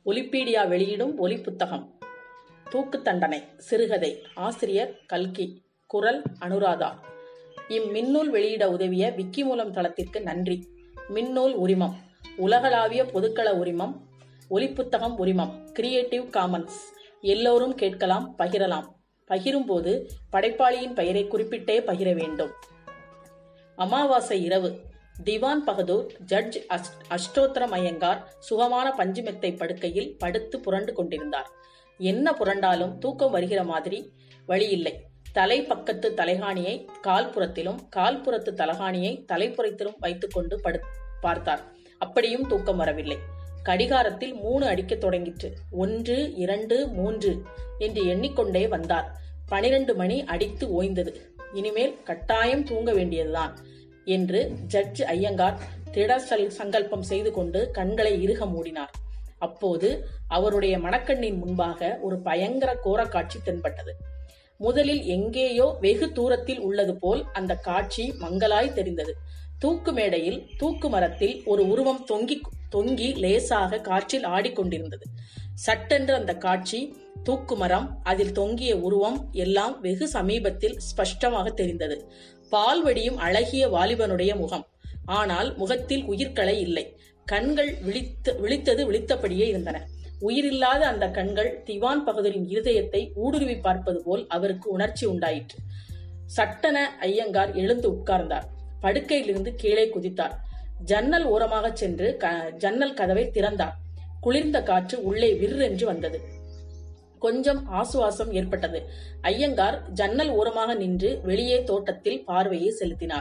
ஒலிப்பீடியா வெளியிடும் ஒலி புத்தகம் தூக்கு தண்டனை சிறுகதை ஆசிரியர் கல்கி குரல் அனுராதா இம்மின்னூல் வெளியிட உதவிய விக்கி மூலம் தளத்திற்கு நன்றி மின்னூல் உரிமம் உலகளாவிய பொதுக்கள உரிமம் ஒலிப்புத்தகம் உரிமம் கிரியேட்டிவ் காமன்ஸ் எல்லோரும் கேட்கலாம் பகிரலாம் பகிரும்போது படைப்பாளியின் பெயரை குறிப்பிட்டே பகிர வேண்டும் அமாவாசை இரவு திவான் பகதூர் ஜட்ஜ் அஷ்- அஷ்டோத்திரம் ஐயங்கார் சுகமான பஞ்சுமெத்தை படுக்கையில் படுத்து புரண்டு கொண்டிருந்தார் என்ன புரண்டாலும் தூக்கம் வருகிற மாதிரி வழியில்லை தலை பக்கத்து தலைகாணியை கால்புறத்திலும் கால்புறத்து தலகாணியை தலைப்புறத்திலும் வைத்துக்கொண்டு படு பார்த்தார் அப்படியும் தூக்கம் வரவில்லை கடிகாரத்தில் மூணு அடிக்கத் தொடங்கிற்று ஒன்று இரண்டு மூன்று என்று எண்ணிக்கொண்டே வந்தார் பனிரெண்டு மணி அடித்து ஓய்ந்தது இனிமேல் கட்டாயம் தூங்க வேண்டியதுதான் என்று ஜட்ஜ் ஐயங்கார் திட சல்- சங்கல்பம் செய்து கொண்டு கண்களை இறுக மூடினார் அப்போது அவருடைய மனக்கண்ணின் முன்பாக ஒரு பயங்கர கோர காட்சி தென்பட்டது முதலில் எங்கேயோ வெகு தூரத்தில் உள்ளது போல் அந்த காட்சி மங்கலாய் தெரிந்தது தூக்கு மேடையில் தூக்கு மரத்தில் ஒரு உருவம் தொங்கி தொங்கி லேசாக காற்றில் ஆடிக்கொண்டிருந்தது சட்டென்று அந்த காட்சி தூக்கு மரம் அதில் தொங்கிய உருவம் எல்லாம் வெகு சமீபத்தில் ஸ்பஷ்டமாக தெரிந்தது பால் வடியும் அழகிய வாலிபனுடைய முகம் ஆனால் முகத்தில் உயிர்களை இல்லை கண்கள் விழித்து விழித்தது விழித்தபடியே இருந்தன உயிரில்லாத அந்த கண்கள் திவான் பகதூரின் இருதயத்தை ஊடுருவி பார்ப்பது போல் அவருக்கு உணர்ச்சி உண்டாயிற்று சட்டென ஐயங்கார் எழுந்து உட்கார்ந்தார் படுக்கையிலிருந்து கீழே குதித்தார் ஜன்னல் ஓரமாகச் சென்று க- ஜன்னல் கதவை திறந்தார் குளிர்ந்த காற்று உள்ளே விற்றென்று வந்தது கொஞ்சம் ஆசுவாசம் ஏற்பட்டது ஐயங்கார் ஜன்னல் ஓரமாக நின்று வெளியே தோட்டத்தில் பார்வையை செலுத்தினார்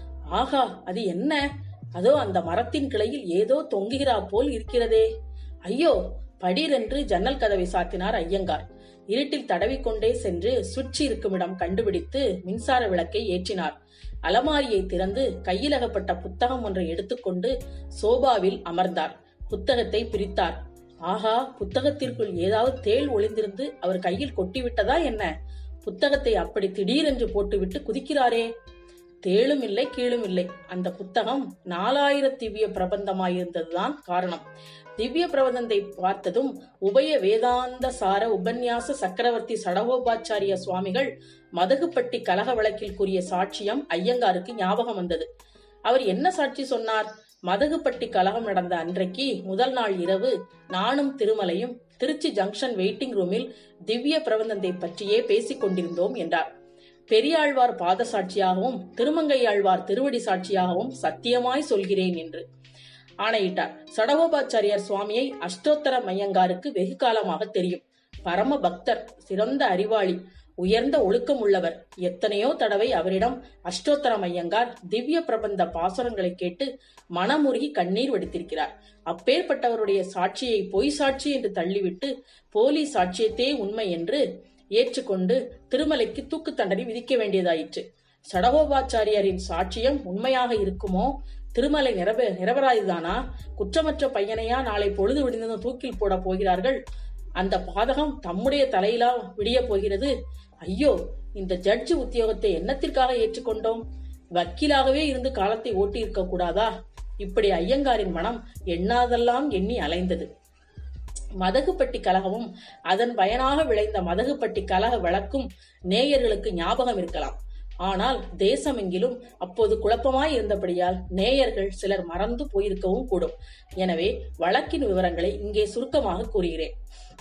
ஆகா அது என்ன அதோ அந்த மரத்தின் கிளையில் ஏதோ தொங்குகிறா போல் இருக்கிறதே ஐயோ படீரென்று ஜன்னல் கதவை சாத்தினார் ஐயங்கார் இருட்டில் தடவிக்கொண்டே சென்று சுவிட்ச் இருக்குமிடம் கண்டுபிடித்து மின்சார விளக்கை ஏற்றினார் அலமாரியை திறந்து கையிலகப்பட்ட புத்தகம் ஒன்றை எடுத்துக்கொண்டு சோபாவில் அமர்ந்தார் புத்தகத்தை பிரித்தார் ஆஹா புத்தகத்திற்குள் ஏதாவது தேள் ஒளிந்திருந்து அவர் கையில் கொட்டிவிட்டதா என்ன புத்தகத்தை அப்படி திடீரென்று போட்டுவிட்டு குதிக்கிறாரே தேளும் இல்லை கீழும் இல்லை அந்த புத்தகம் நாலாயிர திவ்ய பிரபந்தமாயிருந்ததுதான் காரணம் திவ்ய பிரபந்தத்தை பார்த்ததும் உபய வேதாந்த சார உபன்யாச சக்கரவர்த்தி சடகோபாச்சாரிய சுவாமிகள் மதகுப்பட்டி கலக வழக்கில் கூறிய சாட்சியம் ஐயங்காருக்கு ஞாபகம் வந்தது அவர் என்ன சாட்சி சொன்னார் மதகுப்பட்டி கலகம் நடந்த அன்றைக்கு முதல் நாள் இரவு நானும் திருமலையும் திருச்சி ஜங்ஷன் வெயிட்டிங் ரூமில் திவ்ய பிரபந்தத்தை பற்றியே பேசிக் கொண்டிருந்தோம் என்றார் பெரியாழ்வார் பாத சாட்சியாகவும் திருமங்கையாழ்வார் திருவடி சாட்சியாகவும் சத்தியமாய் சொல்கிறேன் என்று ஆணையிட்டார் சடகோபாச்சாரியார் சுவாமியை அஷ்டோத்தர மையங்காருக்கு வெகு காலமாக தெரியும் பரம பக்தர் சிறந்த அறிவாளி உயர்ந்த ஒழுக்கம் உள்ளவர் எத்தனையோ தடவை அவரிடம் அஷ்டோத்தர மையங்கார் திவ்ய பிரபந்த பாசுரங்களை கேட்டு மனமுருகி கண்ணீர் வடித்திருக்கிறார் அப்பேற்பட்டவருடைய சாட்சியை பொய் சாட்சி என்று தள்ளிவிட்டு போலி சாட்சியத்தே உண்மை என்று ஏற்றுக்கொண்டு திருமலைக்கு தூக்கு தண்டனை விதிக்க வேண்டியதாயிற்று சடகோபாச்சாரியாரின் சாட்சியம் உண்மையாக இருக்குமோ திருமலை நிரப நிரபராதிதானா குற்றமற்ற பையனையா நாளை பொழுது விடிந்ததும் தூக்கில் போட போகிறார்கள் அந்த பாதகம் தம்முடைய தலையிலா விடிய போகிறது ஐயோ இந்த ஜட்ஜ் உத்தியோகத்தை என்னத்திற்காக ஏற்றுக்கொண்டோம் வக்கீலாகவே இருந்து காலத்தை ஓட்டி இருக்க கூடாதா இப்படி ஐயங்காரின் மனம் எண்ணாதெல்லாம் எண்ணி அலைந்தது மதகுப்பட்டி கலகமும் அதன் பயனாக விளைந்த மதகுப்பட்டி கலக வழக்கும் நேயர்களுக்கு ஞாபகம் இருக்கலாம் ஆனால் தேசமெங்கிலும் அப்போது குழப்பமாய் இருந்தபடியால் நேயர்கள் சிலர் மறந்து போயிருக்கவும் கூடும் எனவே வழக்கின் விவரங்களை இங்கே சுருக்கமாக கூறுகிறேன்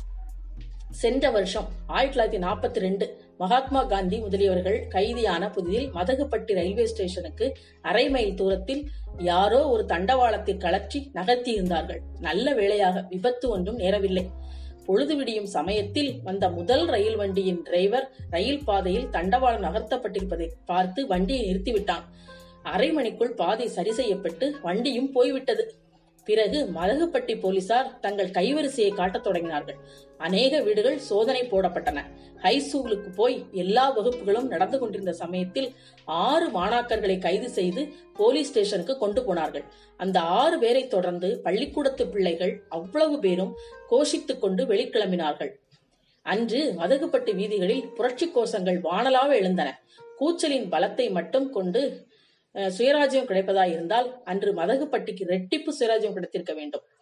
சென்ற வருஷம் ஆயிரத்தி தொள்ளாயிரத்தி நாற்பத்தி ரெண்டு மகாத்மா காந்தி முதலியவர்கள் கைதியான புதிதில் மதகுப்பட்டி ரயில்வே ஸ்டேஷனுக்கு அரை மைல் தூரத்தில் யாரோ ஒரு தண்டவாளத்தில் கலற்றி நகர்த்தியிருந்தார்கள் நல்ல வேளையாக விபத்து ஒன்றும் நேரவில்லை பொழுது விடியும் சமயத்தில் வந்த முதல் ரயில் வண்டியின் டிரைவர் ரயில் பாதையில் தண்டவாளம் நகர்த்தப்பட்டிருப்பதை பார்த்து வண்டியை நிறுத்திவிட்டான் அரை மணிக்குள் பாதை சரி செய்யப்பட்டு வண்டியும் போய்விட்டது பிறகு மதகுப்பட்டி போலீசார் தங்கள் கைவரிசையை காட்டத் தொடங்கினார்கள் அநேக வீடுகள் சோதனை போடப்பட்டன ஹைஸ்கூலுக்கு போய் எல்லா வகுப்புகளும் நடந்து கொண்டிருந்த சமயத்தில் ஆறு மாணாக்கர்களை கைது செய்து போலீஸ் ஸ்டேஷனுக்கு கொண்டு போனார்கள் அந்த ஆறு பேரை தொடர்ந்து பள்ளிக்கூடத்து பிள்ளைகள் அவ்வளவு பேரும் கோஷித்துக் கொண்டு வெளிக்கிளம்பினார்கள் அன்று மதகுப்பட்டு வீதிகளில் புரட்சி கோஷங்கள் வானலாக எழுந்தன கூச்சலின் பலத்தை மட்டும் கொண்டு அஹ், சுயராஜ்யம் கிடைப்பதாயிருந்தால் அன்று மதகுப்பட்டிக்கு ரெட்டிப்பு சுயராஜ்யம் கிடைத்திருக்க வேண்டும்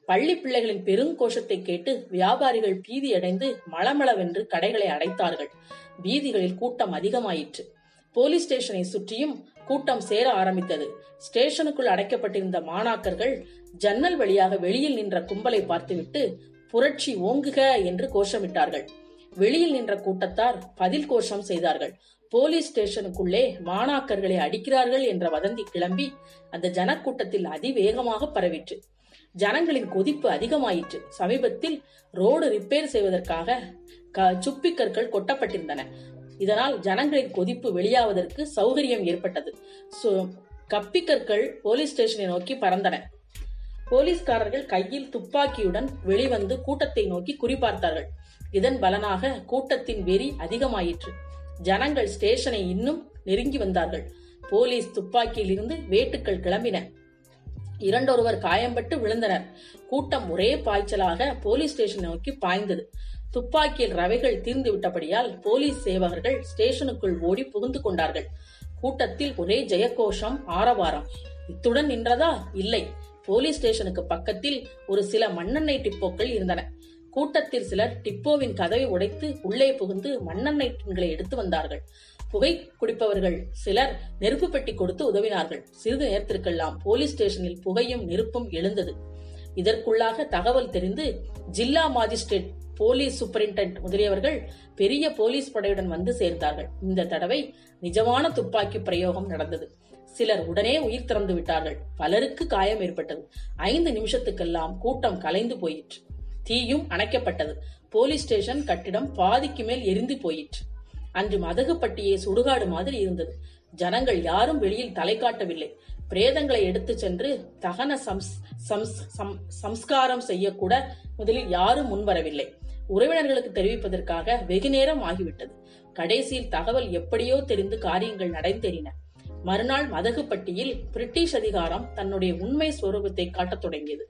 பள்ளி பிள்ளைகளின் பெருங்கோஷத்தை கேட்டு வியாபாரிகள் பீதியடைந்து மளமளவென்று கடைகளை அடைத்தார்கள் வீதிகளில் கூட்டம் அதிகமாயிற்று போலீஸ் ஸ்டேஷனை சுற்றியும் கூட்டம் சேர ஆரம்பித்தது ஸ்டேஷனுக்குள் அடைக்கப்பட்டிருந்த மாணாக்கர்கள் ஜன்னல் வழியாக வெளியில் நின்ற கும்பலை பார்த்துவிட்டு புரட்சி ஓங்குக என்று கோஷமிட்டார்கள் வெளியில் நின்ற கூட்டத்தார் பதில் கோஷம் செய்தார்கள் போலீஸ் ஸ்டேஷனுக்குள்ளே மாணாக்கர்களை அடிக்கிறார்கள் என்ற வதந்தி கிளம்பி அந்த ஜனக்கூட்டத்தில் அதிவேகமாக பரவிற்று ஜனங்களின் கொதிப்பு அதிகமாயிற்று சமீபத்தில் ரோடு ரிப்பேர் செய்வதற்காக க- சுப்பிக்கற்கள் கொட்டப்பட்டிருந்தன இதனால் ஜனங்களின் கொதிப்பு வெளியாவதற்கு சௌகரியம் ஏற்பட்டது சு- கப்பிக்கற்கள் போலீஸ் ஸ்டேஷனை நோக்கி பறந்தன போலீஸ்காரர்கள் கையில் துப்பாக்கியுடன் வெளிவந்து கூட்டத்தை நோக்கி குறிபார்த்தார்கள் இதன் பலனாக கூட்டத்தின் வெறி அதிகமாயிற்று ஜனங்கள் ஸ்டேஷனை இன்னும் நெருங்கி வந்தார்கள் போலீஸ் துப்பாக்கியிலிருந்து வேட்டுக்கள் கிளம்பின இரண்டொருவர் காயம்பட்டு விழுந்தனர் கூட்டம் ஒரே பாய்ச்சலாக போலீஸ் ஸ்டேஷன் நோக்கி பாய்ந்தது துப்பாக்கியில் ரவைகள் தீர்ந்து விட்டபடியால் போலீஸ் சேவகர்கள் ஸ்டேஷனுக்குள் ஓடி புகுந்து கொண்டார்கள் கூட்டத்தில் ஒரே ஜெயகோஷம் ஆரவாரம் இத்துடன் நின்றதா இல்லை போலீஸ் ஸ்டேஷனுக்கு பக்கத்தில் ஒரு சில மண்ணெண்ணெய் டிப்போக்கள் இருந்தன கூட்டத்தில் சிலர் டிப்போவின் கதவை உடைத்து உள்ளே புகுந்து மண்ணெண்ணெய் டின்களை எடுத்து வந்தார்கள் புகை குடிப்பவர்கள் சிலர் நெருப்பு பெட்டி கொடுத்து உதவினார்கள் சிறிது நேரத்திற்கெல்லாம் போலீஸ் ஸ்டேஷனில் புகையும் நெருப்பும் எழுந்தது இதற்குள்ளாக தகவல் தெரிந்து ஜில்லா மாஜிஸ்ட்ரேட் போலீஸ் சூப்பரிண்டென்ட் முதலியவர்கள் பெரிய போலீஸ் படையுடன் வந்து சேர்ந்தார்கள் இந்த தடவை நிஜமான துப்பாக்கி பிரயோகம் நடந்தது சிலர் உடனே உயிர் திறந்து விட்டார்கள் பலருக்கு காயம் ஏற்பட்டது ஐந்து நிமிஷத்துக்கெல்லாம் கூட்டம் கலைந்து போயிற்று தீயும் அணைக்கப்பட்டது போலீஸ் ஸ்டேஷன் கட்டிடம் பாதிக்கு மேல் எரிந்து போயிற்று அன்று மதகுப்பட்டியே சுடுகாடு மாதிரி இருந்தது ஜனங்கள் யாரும் வெளியில் தலை காட்டவில்லை பிரேதங்களை எடுத்துச் சென்று தகன சம்ஸ் சம்ஸ் சம் சம்ஸ்காரம் செய்யக்கூட முதலில் யாரும் முன்வரவில்லை உறவினர்களுக்கு தெரிவிப்பதற்காக வெகு நேரம் ஆகிவிட்டது கடைசியில் தகவல் எப்படியோ தெரிந்து காரியங்கள் நடந்தேறின மறுநாள் மதகுப்பட்டியில் பிரிட்டிஷ் அதிகாரம் தன்னுடைய உண்மை ஸ்வரூபத்தை காட்டத் தொடங்கியது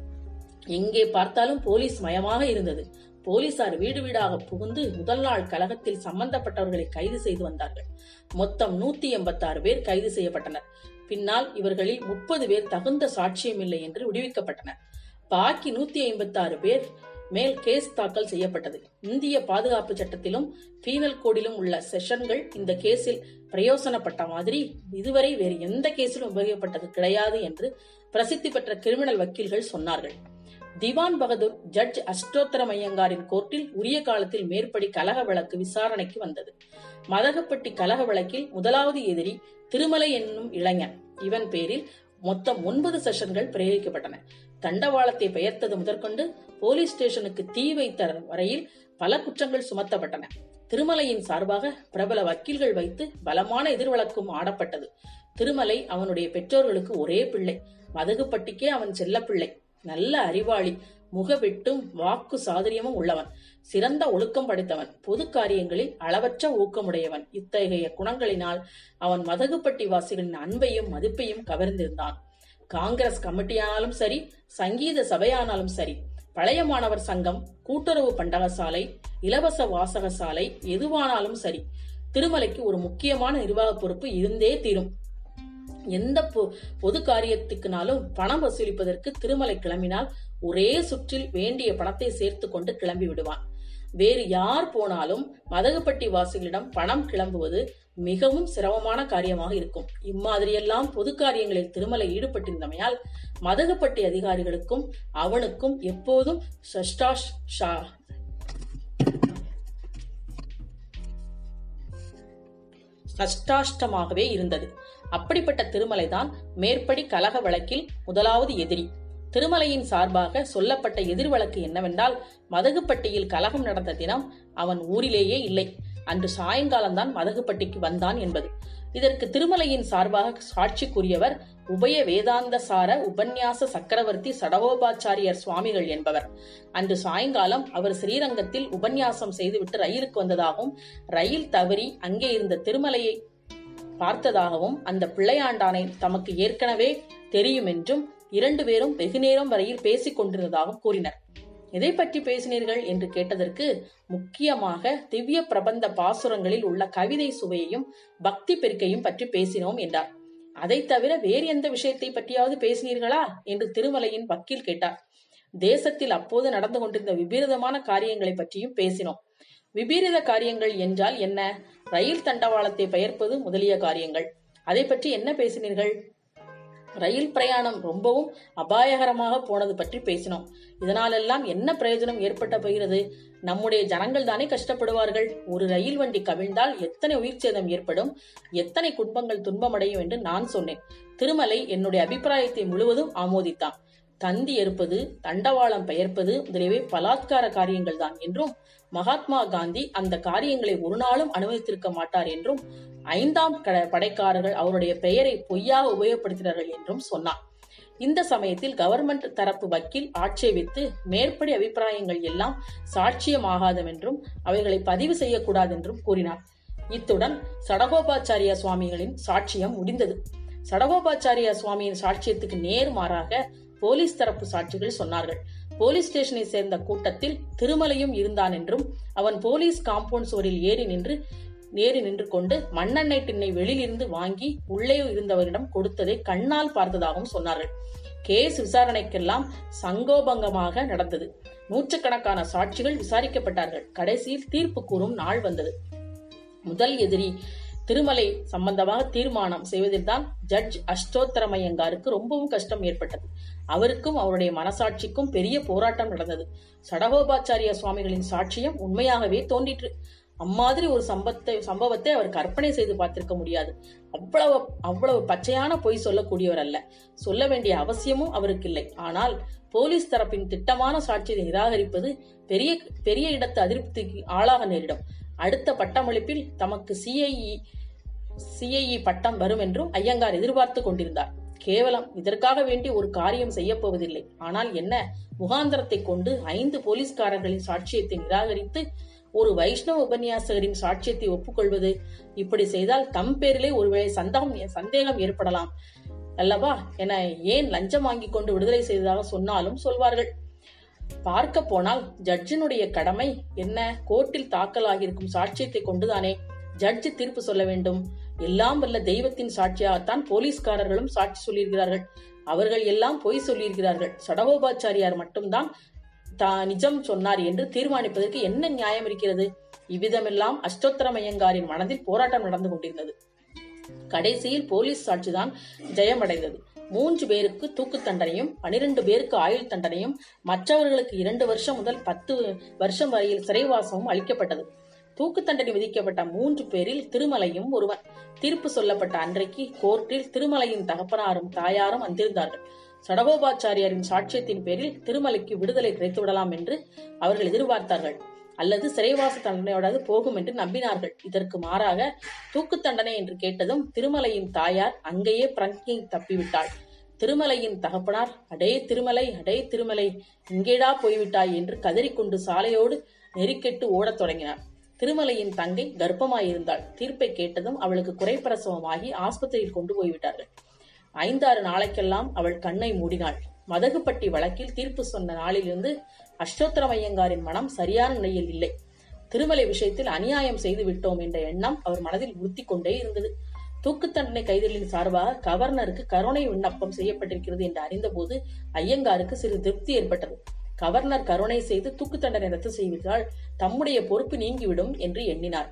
எங்கே பார்த்தாலும் போலீஸ் மயமாக இருந்தது போலீசார் வீடு வீடாக புகுந்து முதல் நாள் கலகத்தில் சம்பந்தப்பட்டவர்களை கைது செய்து வந்தார்கள் மொத்தம் நூத்தி எண்பத்தாறு பேர் கைது செய்யப்பட்டனர் பின்னால் இவர்களில் முப்பது பேர் தகுந்த சாட்சியம் இல்லை என்று விடுவிக்கப்பட்டனர் பாக்கி நூத்தி ஐம்பத்தாறு பேர் மேல் கேஸ் தாக்கல் செய்யப்பட்டது இந்திய பாதுகாப்பு சட்டத்திலும் பீனல் கோடிலும் உள்ள செஷன்கள் இந்த கேஸில் பிரயோசனப்பட்ட மாதிரி இதுவரை வேறு எந்த கேஸிலும் உபயோகப்பட்டது கிடையாது என்று பிரசித்தி பெற்ற கிரிமினல் வக்கீல்கள் சொன்னார்கள் திவான் பகதூர் ஜட்ஜ் அஷ்டோத்தரம் ஐயங்காரின் கோர்ட்டில் உரிய காலத்தில் மேற்படி கலக வழக்கு விசாரணைக்கு வந்தது மதகப்பட்டி கலக வழக்கில் முதலாவது எதிரி திருமலை என்னும் இளைஞன் இவன் பேரில் மொத்தம் ஒன்பது செஷன்கள் பிரயோகிக்கப்பட்டன தண்டவாளத்தை பெயர்த்தது முதற்கொண்டு போலீஸ் ஸ்டேஷனுக்கு தீ வைத்த வரையில் பல குற்றங்கள் சுமத்தப்பட்டன திருமலையின் சார்பாக பிரபல வக்கீல்கள் வைத்து பலமான எதிர்வழக்கும் ஆடப்பட்டது திருமலை அவனுடைய பெற்றோர்களுக்கு ஒரே பிள்ளை மதகுப்பட்டிக்கே அவன் செல்லப்பிள்ளை நல்ல அறிவாளி முகவெட்டும் வாக்கு சாதுரியமும் உள்ளவன் சிறந்த ஒழுக்கம் படைத்தவன் பொது காரியங்களில் அளவற்ற ஊக்கமுடையவன் இத்தகைய குணங்களினால் அவன் மதகுப்பட்டி வாசிகளின் அன்பையும் மதிப்பையும் கவர்ந்திருந்தான் காங்கிரஸ் கமிட்டியானாலும் சரி சங்கீத சபையானாலும் சரி பழைய மாணவர் சங்கம் கூட்டுறவு பண்டகசாலை இலவச வாசக சாலை எதுவானாலும் சரி திருமலைக்கு ஒரு முக்கியமான நிர்வாக பொறுப்பு இருந்தே தீரும் எந்த பொ- பொது காரியத்துக்குனாலும் பணம் வசூலிப்பதற்கு திருமலை கிளம்பினால் ஒரே சுற்றில் வேண்டிய பணத்தை சேர்த்து கொண்டு கிளம்பி விடுவான் வேறு யார் போனாலும் மதகுப்பட்டி வாசிகளிடம் பணம் கிளம்புவது மிகவும் சிரமமான காரியமாக இருக்கும் இம்மாதிரியெல்லாம் பொது காரியங்களில் திருமலை ஈடுபட்டிருந்தமையால் மதகுப்பட்டி அதிகாரிகளுக்கும் அவனுக்கும் எப்போதும் சஷ்டாஷ் ஷா நஷ்டாஷ்டமாகவே இருந்தது அப்படிப்பட்ட திருமலைதான் மேற்படி கலக வழக்கில் முதலாவது எதிரி திருமலையின் சார்பாக சொல்லப்பட்ட எதிர் வழக்கு என்னவென்றால் மதகுப்பட்டியில் கலகம் நடந்த தினம் அவன் ஊரிலேயே இல்லை அன்று சாயங்காலம்தான் மதகுப்பட்டிக்கு வந்தான் என்பது இதற்கு திருமலையின் சார்பாக சாட்சி கூறியவர் உபய வேதாந்த சார உபன்யாச சக்கரவர்த்தி சடவோபாச்சாரியர் சுவாமிகள் என்பவர் அன்று சாயங்காலம் அவர் ஸ்ரீரங்கத்தில் உபன்யாசம் செய்துவிட்டு ரயிலுக்கு வந்ததாகவும் ரயில் தவறி அங்கே இருந்த திருமலையை பார்த்ததாகவும் அந்த பிள்ளையாண்டானை தமக்கு ஏற்கனவே தெரியும் என்றும் இரண்டு பேரும் வெகுநேரம் வரையில் பேசிக் கொண்டிருந்ததாகவும் கூறினர் எதை பற்றி பேசினீர்கள் என்று கேட்டதற்கு முக்கியமாக திவ்ய பிரபந்த பாசுரங்களில் உள்ள கவிதை சுவையையும் பக்தி பெருக்கையும் பற்றி பேசினோம் என்றார் அதை தவிர வேறு எந்த விஷயத்தை பற்றியாவது பேசினீர்களா என்று திருமலையின் வக்கீல் கேட்டார் தேசத்தில் அப்போது நடந்து கொண்டிருந்த விபரீதமான காரியங்களை பற்றியும் பேசினோம் விபரீத காரியங்கள் என்றால் என்ன ரயில் தண்டவாளத்தை பெயர்ப்பது முதலிய காரியங்கள் அதை பற்றி என்ன பேசினீர்கள் ரயில் பிரயாணம் ரொம்பவும் அபாயகரமாக போனது பற்றி பேசினோம் இதனாலெல்லாம் என்ன பிரயோஜனம் ஏற்பட்ட போகிறது நம்முடைய ஜனங்கள் தானே கஷ்டப்படுவார்கள் ஒரு ரயில் வண்டி கவிழ்ந்தால் எத்தனை உயிர் சேதம் ஏற்படும் எத்தனை குடும்பங்கள் துன்பமடையும் என்று நான் சொன்னேன் திருமலை என்னுடைய அபிப்பிராயத்தை முழுவதும் ஆமோதித்தான் தந்தி எருப்பது தண்டவாளம் பெயர்ப்பது முதலியவை பலாத்கார காரியங்கள் தான் என்றும் மகாத்மா காந்தி அந்த காரியங்களை ஒரு நாளும் அனுமதித்திருக்க மாட்டார் என்றும் ஐந்தாம் படைக்காரர்கள் அவருடைய பெயரை பொய்யாக உபயோகப்படுத்தினார்கள் என்றும் சொன்னார் இந்த சமயத்தில் கவர்மெண்ட் தரப்பு வக்கீல் ஆட்சேபித்து மேற்படி அபிப்பிராயங்கள் எல்லாம் சாட்சியமாகாதவென்றும் அவைகளை பதிவு செய்யக்கூடாது என்றும் கூறினார் இத்துடன் சடகோபாச்சாரியா சுவாமிகளின் சாட்சியம் முடிந்தது சடகோபாச்சாரியா சுவாமியின் சாட்சியத்துக்கு நேர்மாறாக போலீஸ் தரப்பு சாட்சிகள் சொன்னார்கள் போலீஸ் ஸ்டேஷனை சேர்ந்த கூட்டத்தில் திருமலையும் இருந்தான் என்றும் அவன் போலீஸ் காம்பவுண்ட் சுவரில் ஏறி நின்று நேரி நின்று கொண்டு மண்ணெண்ணெய் டின்னை வெளியிலிருந்து வாங்கி உள்ளே இருந்தவரிடம் கொடுத்ததை கண்ணால் பார்த்ததாகவும் சொன்னார்கள் கேஸ் விசாரணைக்கெல்லாம் சங்கோபங்கமாக நடந்தது நூற்றுக்கணக்கான சாட்சிகள் விசாரிக்கப்பட்டார்கள் கடைசியில் தீர்ப்பு கூறும் நாள் வந்தது முதல் எதிரி திருமலை சம்பந்தமாக தீர்மானம் செய்வதில்தான் ஜட்ஜ் அஷ்டோத்தரமையங்காருக்கு ரொம்பவும் கஷ்டம் ஏற்பட்டது அவருக்கும் அவருடைய மனசாட்சிக்கும் பெரிய போராட்டம் நடந்தது சடகோபாச்சாரிய சுவாமிகளின் சாட்சியம் உண்மையாகவே தோன்றிற்று அம்மாதிரி ஒரு சம்பத்தை சம்பவத்தை அவர் கற்பனை செய்து பார்த்திருக்க முடியாது அவ்வளவு அவ்வளவு பச்சையான பொய் சொல்லக்கூடியவர் அல்ல சொல்ல வேண்டிய அவசியமும் அவருக்கு இல்லை ஆனால் போலீஸ் தரப்பின் திட்டமான சாட்சியை நிராகரிப்பது பெரிய பெரிய இடத்து அதிருப்திக்கு ஆளாக நேரிடும் அடுத்த பட்டமளிப்பில் தமக்கு சிஐஇ சிஐஇ பட்டம் வரும் என்றும் ஐயங்கார் எதிர்பார்த்து கொண்டிருந்தார் கேவலம் இதற்காக வேண்டி ஒரு காரியம் செய்யப்போவதில்லை ஆனால் என்ன முகாந்திரத்தை கொண்டு ஐந்து போலீஸ்காரர்களின் சாட்சியத்தை நிராகரித்து ஒரு வைஷ்ணவ உபன்யாசகரின் சாட்சியத்தை ஒப்புக்கொள்வது இப்படி செய்தால் தம் பேரிலே ஒருவேளை சந்தகம் சந்தேகம் ஏற்படலாம் அல்லவா என ஏன் லஞ்சம் வாங்கி கொண்டு விடுதலை செய்ததாக சொன்னாலும் சொல்வார்கள் பார்க்க போனால் ஜட்ஜினுடைய கடமை என்ன கோர்ட்டில் தாக்கலாகியிருக்கும் சாட்சியத்தை கொண்டுதானே ஜட்ஜி தீர்ப்பு சொல்ல வேண்டும் எல்லாம் வல்ல தெய்வத்தின் சாட்சியாகத்தான் போலீஸ்காரர்களும் சாட்சி சொல்லியிருக்கிறார்கள் அவர்கள் எல்லாம் பொய் சொல்லியிருக்கிறார்கள் சடகோபாச்சாரியார் மட்டும்தான் தா நிஜம் சொன்னார் என்று தீர்மானிப்பதற்கு என்ன நியாயம் இருக்கிறது இவ்விதமெல்லாம் அஷ்டோத்தரமையங்காரின் மனதில் போராட்டம் நடந்து கொண்டிருந்தது கடைசியில் போலீஸ் சாட்சிதான் ஜெயமடைந்தது மூன்று பேருக்கு தூக்கு தண்டனையும் பனிரெண்டு பேருக்கு ஆயுள் தண்டனையும் மற்றவர்களுக்கு இரண்டு வருஷம் முதல் பத்து வருஷம் வரையில் சிறைவாசமும் அளிக்கப்பட்டது தூக்கு தண்டனை விதிக்கப்பட்ட மூன்று பேரில் திருமலையும் ஒருவன் தீர்ப்பு சொல்லப்பட்ட அன்றைக்கு கோர்ட்டில் திருமலையின் தகப்பனாரும் தாயாரும் வந்திருந்தார்கள் சடகோபாச்சாரியாரின் சாட்சியத்தின் பேரில் திருமலைக்கு விடுதலை கிடைத்து விடலாம் என்று அவர்கள் எதிர்பார்த்தார்கள் அல்லது சிறைவாச தண்டனையோடாது போகும் என்று நம்பினார்கள் இதற்கு மாறாக தூக்கு தண்டனை என்று கேட்டதும் திருமலையின் தாயார் அங்கேயே பிரங்கி தப்பிவிட்டாள் திருமலையின் தகப்பனார் அடே திருமலை அடே திருமலை இங்கேடா போய்விட்டாய் என்று கதறிக்கொண்டு சாலையோடு நெருக்கெட்டு ஓடத் தொடங்கினார் திருமலையின் தங்கை கர்ப்பமாயிருந்தாள் தீர்ப்பை கேட்டதும் அவளுக்கு குறைப்பிரசவமாகி ஆஸ்பத்திரியில் கொண்டு போய்விட்டார்கள் ஐந்தாறு நாளைக்கெல்லாம் அவள் கண்ணை மூடினாள் மதகுப்பட்டி வழக்கில் தீர்ப்பு சொன்ன நாளிலிருந்து அஷ்டோத்தரமையங்காரின் மனம் சரியான நிலையில் இல்லை திருமலை விஷயத்தில் அநியாயம் செய்து விட்டோம் என்ற எண்ணம் அவர் மனதில் உறுத்தி கொண்டே இருந்தது தூக்கு தண்டனை கைதிகளின் சார்பாக கவர்னருக்கு கருணை விண்ணப்பம் செய்யப்பட்டிருக்கிறது என்று அறிந்தபோது ஐயங்காருக்கு சிறு திருப்தி ஏற்பட்டது கவர்னர் கருணை செய்து தூக்கு தண்டனை ரத்து செய்வதால் தம்முடைய பொறுப்பு நீங்கிவிடும் என்று எண்ணினார்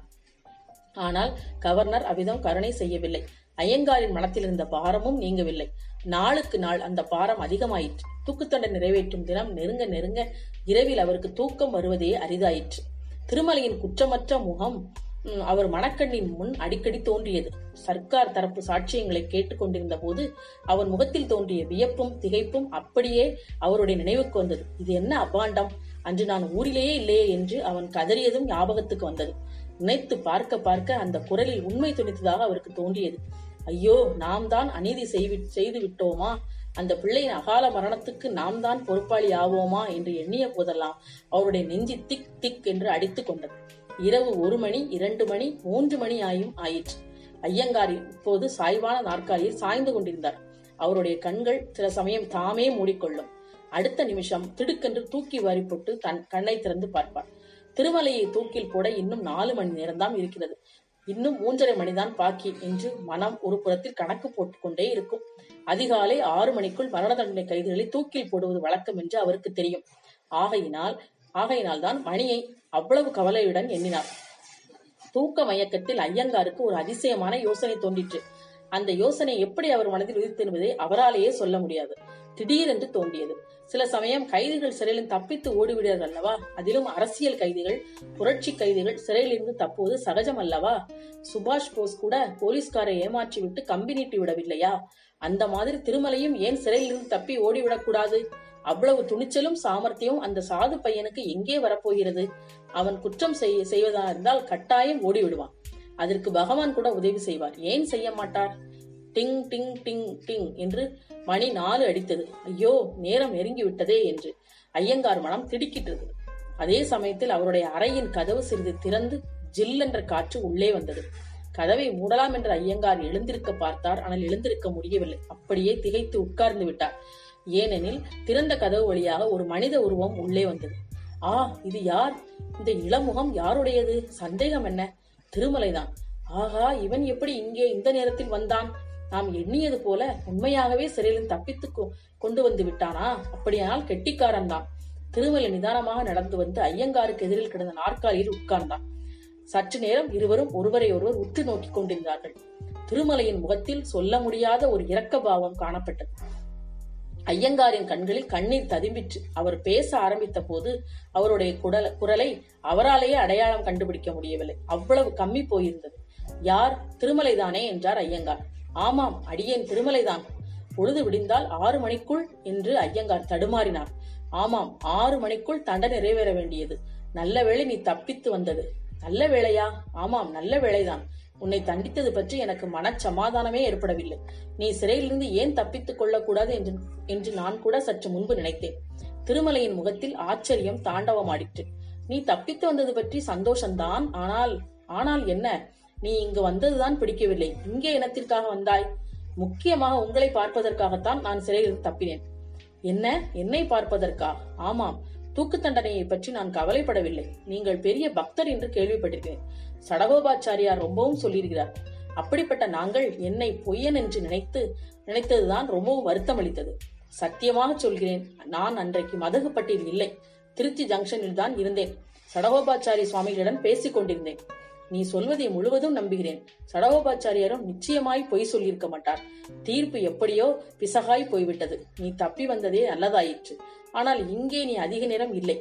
ஆனால் கவர்னர் அவ்விதம் கருணை செய்யவில்லை ஐயங்காரின் மனத்தில் இருந்த பாரமும் நீங்கவில்லை நாளுக்கு நாள் அந்த பாரம் அதிகமாயிற்று தூக்குத்தண்டை நிறைவேற்றும் தினம் நெருங்க நெருங்க இரவில் அவருக்கு தூக்கம் வருவதே அரிதாயிற்று திருமலையின் குற்றமற்ற முகம் அவர் மனக்கண்ணின் முன் அடிக்கடி தோன்றியது சர்க்கார் தரப்பு சாட்சியங்களை கேட்டுக்கொண்டிருந்த போது அவன் முகத்தில் தோன்றிய வியப்பும் திகைப்பும் அப்படியே அவருடைய நினைவுக்கு வந்தது இது என்ன அபாண்டம் அன்று நான் ஊரிலேயே இல்லையே என்று அவன் கதறியதும் ஞாபகத்துக்கு வந்தது நினைத்து பார்க்க பார்க்க அந்த குரலில் உண்மை துணித்ததாக அவருக்கு தோன்றியது ஐயோ நாம் தான் அநீதி செய்து விட்டோமா அந்த பிள்ளையின் அகால மரணத்துக்கு நாம் தான் பொறுப்பாளி ஆவோமா என்று எண்ணிய போதெல்லாம் அவருடைய நெஞ்சி திக் திக் என்று அடித்துக் கொண்டது இரவு ஒரு மணி இரண்டு மணி மூன்று மணி ஆயும் ஆயிற்று ஐயங்கார் இப்போது சாய்வான நாற்காலியில் சாய்ந்து கொண்டிருந்தார் அவருடைய கண்கள் சில சமயம் தாமே மூடிக்கொள்ளும் அடுத்த நிமிஷம் திடுக்கென்று தூக்கி வாரி போட்டு தன் கண்ணை திறந்து பார்ப்பார் திருமலையை தூக்கில் போட இன்னும் நாலு மணி நேரம்தான் இருக்கிறது இன்னும் மூன்றரை மணிதான் பாக்கி என்று மனம் ஒரு புறத்தில் கணக்கு போட்டுக்கொண்டே இருக்கும் அதிகாலை ஆறு மணிக்குள் மரண தண்டனை கைதிகளை தூக்கில் போடுவது வழக்கம் என்று அவருக்கு தெரியும் ஆகையினால் ஆகையினால் தான் மணியை அவ்வளவு கவலையுடன் எண்ணினார் தூக்க மயக்கத்தில் ஐயங்காருக்கு ஒரு அதிசயமான யோசனை தோன்றிற்று அந்த யோசனை எப்படி அவர் மனதில் உதித்து என்பதை அவராலேயே சொல்ல முடியாது திடீரென்று தோன்றியது சில சமயம் கைதிகள் சிறையில் தப்பித்து ஓடிவிடுவார்கள் அல்லவா அதிலும் அரசியல் கைதிகள் புரட்சி கைதிகள் சிறையிலிருந்து தப்புவது சகஜம் அல்லவா சுபாஷ் போஸ் கூட போலீஸ்காரை ஏமாற்றி விட்டு கம்பி நீட்டி விடவில்லையா அந்த மாதிரி திருமலையும் ஏன் சிறையிலிருந்து தப்பி ஓடிவிடக்கூடாது அவ்வளவு துணிச்சலும் சாமர்த்தியமும் அந்த சாது பையனுக்கு எங்கே வரப்போகிறது அவன் குற்றம் செய்ய செய்வதா இருந்தால் கட்டாயம் ஓடிவிடுவான் அதற்கு பகவான் கூட உதவி செய்வார் ஏன் செய்ய மாட்டார் டிங் டிங் டிங் டிங் என்று மணி நாலு அடித்தது ஐயோ நேரம் நெருங்கி விட்டதே என்று ஐயங்கார் மனம் திடுக்கிட்டது அதே சமயத்தில் அவருடைய அறையின் கதவு சிறிது திறந்து ஜில்லென்ற காற்று உள்ளே வந்தது கதவை மூடலாம் என்று ஐயங்கார் எழுந்திருக்க பார்த்தார் ஆனால் எழுந்திருக்க முடியவில்லை அப்படியே திகைத்து உட்கார்ந்து விட்டார் ஏனெனில் திறந்த கதவு வழியாக ஒரு மனித உருவம் உள்ளே வந்தது ஆ இது யார் இந்த இளமுகம் யாருடையது சந்தேகம் என்ன திருமலைதான் ஆகா இவன் எப்படி இங்கே இந்த நேரத்தில் வந்தான் நாம் எண்ணியது போல உண்மையாகவே சிறையில் தப்பித்து கொ- கொண்டு வந்து விட்டானா அப்படியானால் கெட்டிக்காரன் தான் திருமலை நிதானமாக நடந்து வந்து ஐயங்காருக்கு எதிரில் கிடந்த நாற்காலியில் உட்கார்ந்தான் சற்று நேரம் இருவரும் ஒருவரை ஒருவர் உற்று நோக்கிக் கொண்டிருந்தார்கள் திருமலையின் முகத்தில் சொல்ல முடியாத ஒரு இரக்க பாவம் காணப்பட்டது ஐயங்காரின் கண்களில் கண்ணீர் ததும்பிற்று அவர் பேச ஆரம்பித்த போது அவருடைய குடல குரலை அவராலேயே அடையாளம் கண்டுபிடிக்க முடியவில்லை அவ்வளவு கம்மி போயிருந்தது யார் திருமலைதானே என்றார் ஐயங்கார் ஆமாம் அடியேன் திருமலைதான் பொழுது விடிந்தால் ஆறு மணிக்குள் என்று ஐயங்கார் தடுமாறினார் ஆமாம் ஆறு மணிக்குள் தண்டனை நிறைவேற வேண்டியது நல்ல வேளை நீ தப்பித்து வந்தது நல்ல வேளையா ஆமாம் நல்ல வேளைதான் உன்னை தண்டித்தது பற்றி எனக்கு மனச்சமாதானமே ஏற்படவில்லை நீ சிறையிலிருந்து ஏன் தப்பித்துக் கொள்ளக்கூடாது என்று என்று நான் கூட சற்று முன்பு நினைத்தேன் திருமலையின் முகத்தில் ஆச்சரியம் தாண்டவமாடிற்று நீ தப்பித்து வந்தது பற்றி சந்தோஷம்தான் ஆனால் ஆனால் என்ன நீ இங்கு வந்ததுதான் பிடிக்கவில்லை இங்கே இனத்திற்காக வந்தாய் முக்கியமாக உங்களை பார்ப்பதற்காகத்தான் நான் சிறையிலிருந்து தப்பினேன் என்ன என்னை பார்ப்பதற்கா ஆமாம் தூக்கு தண்டனையை பற்றி நான் கவலைப்படவில்லை நீங்கள் பெரிய பக்தர் என்று கேள்விப்பட்டிருக்கிறேன் சடகோபாச்சாரியார் ரொம்பவும் சொல்லியிருக்கிறார் அப்படிப்பட்ட நாங்கள் என்னை பொய்யன் என்று நினைத்து நினைத்ததுதான் ரொம்பவும் வருத்தமளித்தது சத்தியமாக சொல்கிறேன் நான் அன்றைக்கு மதகுப்பட்டியில் இல்லை திருச்சி ஜங்ஷனில் தான் இருந்தேன் சடகோபாச்சாரி சுவாமிகளிடம் பேசிக் கொண்டிருந்தேன் நீ சொல்வதை முழுவதும் நம்புகிறேன் சடகோபாச்சாரியாரும் நிச்சயமாய் பொய் சொல்லியிருக்க மாட்டார் தீர்ப்பு எப்படியோ பிசகாய் போய்விட்டது நீ தப்பி வந்ததே நல்லதாயிற்று ஆனால் இங்கே நீ அதிக நேரம் இல்லை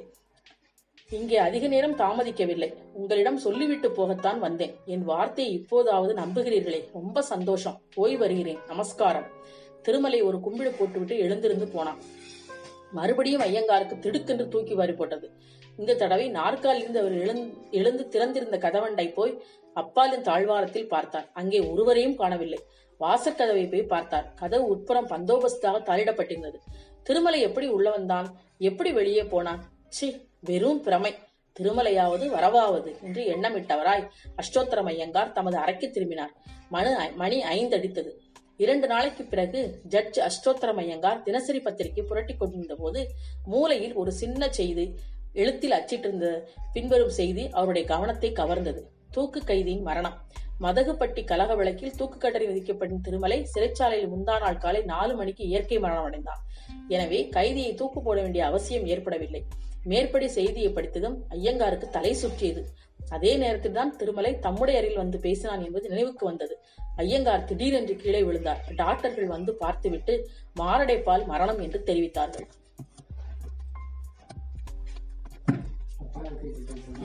இங்கே அதிக நேரம் தாமதிக்கவில்லை உங்களிடம் சொல்லிவிட்டு போகத்தான் வந்தேன் என் வார்த்தையை இப்போதாவது நம்புகிறீர்களே ரொம்ப சந்தோஷம் போய் வருகிறேன் நமஸ்காரம் திருமலை ஒரு கும்பிடு போட்டுவிட்டு எழுந்திருந்து போனான் மறுபடியும் ஐயங்காருக்கு திடுக்கென்று தூக்கி வாரி போட்டது இந்த தடவை நாற்காலிருந்து அவர் எழுந்து எழுந்து திறந்திருந்த கதவண்டை போய் அப்பாலின் தாழ்வாரத்தில் பார்த்தார் அங்கே ஒருவரையும் காணவில்லை வாசற்கதவை போய் பார்த்தார் கதவு உட்புறம் பந்தோபஸ்தாக தாளிடப்பட்டிருந்தது திருமலை எப்படி உள்ள வந்தான் எப்படி வெளியே போனான் சி வெறும் பிரமை திருமலையாவது வரவாவது என்று எண்ணமிட்டவராய் அஷ்டோத்தரம் ஐயங்கார் தமது அறைக்கு திரும்பினார் மணி மணி ஐந்து அடித்தது இரண்டு நாளைக்கு பிறகு ஜட்ஜ் அஷ்டோத்தரம் ஐயங்கார் தினசரி பத்திரிகை புரட்டிக் கொண்டிருந்த போது மூலையில் ஒரு சின்ன செய்தி எழுத்தில் அச்சிட்டிருந்த பின்வரும் செய்தி அவருடைய கவனத்தை கவர்ந்தது தூக்கு கைதியின் மரணம் மதகுப்பட்டி கலக வழக்கில் தூக்கு கட்டளை விதிக்கப்பட்ட திருமலை சிறைச்சாலையில் முந்தா நாள் காலை நாலு மணிக்கு இயற்கை மரணம் அடைந்தார் எனவே கைதியை தூக்கு போட வேண்டிய அவசியம் ஏற்படவில்லை மேற்படி செய்தியை படித்ததும் ஐயங்காருக்கு தலை சுற்றியது அதே நேரத்தில் தான் திருமலை தம்முடைய அறையில் வந்து பேசினான் என்பது நினைவுக்கு வந்தது ஐயங்கார் திடீரென்று கீழே விழுந்தார் டாக்டர்கள் வந்து பார்த்துவிட்டு மாரடைப்பால் மரணம் என்று தெரிவித்தார்கள்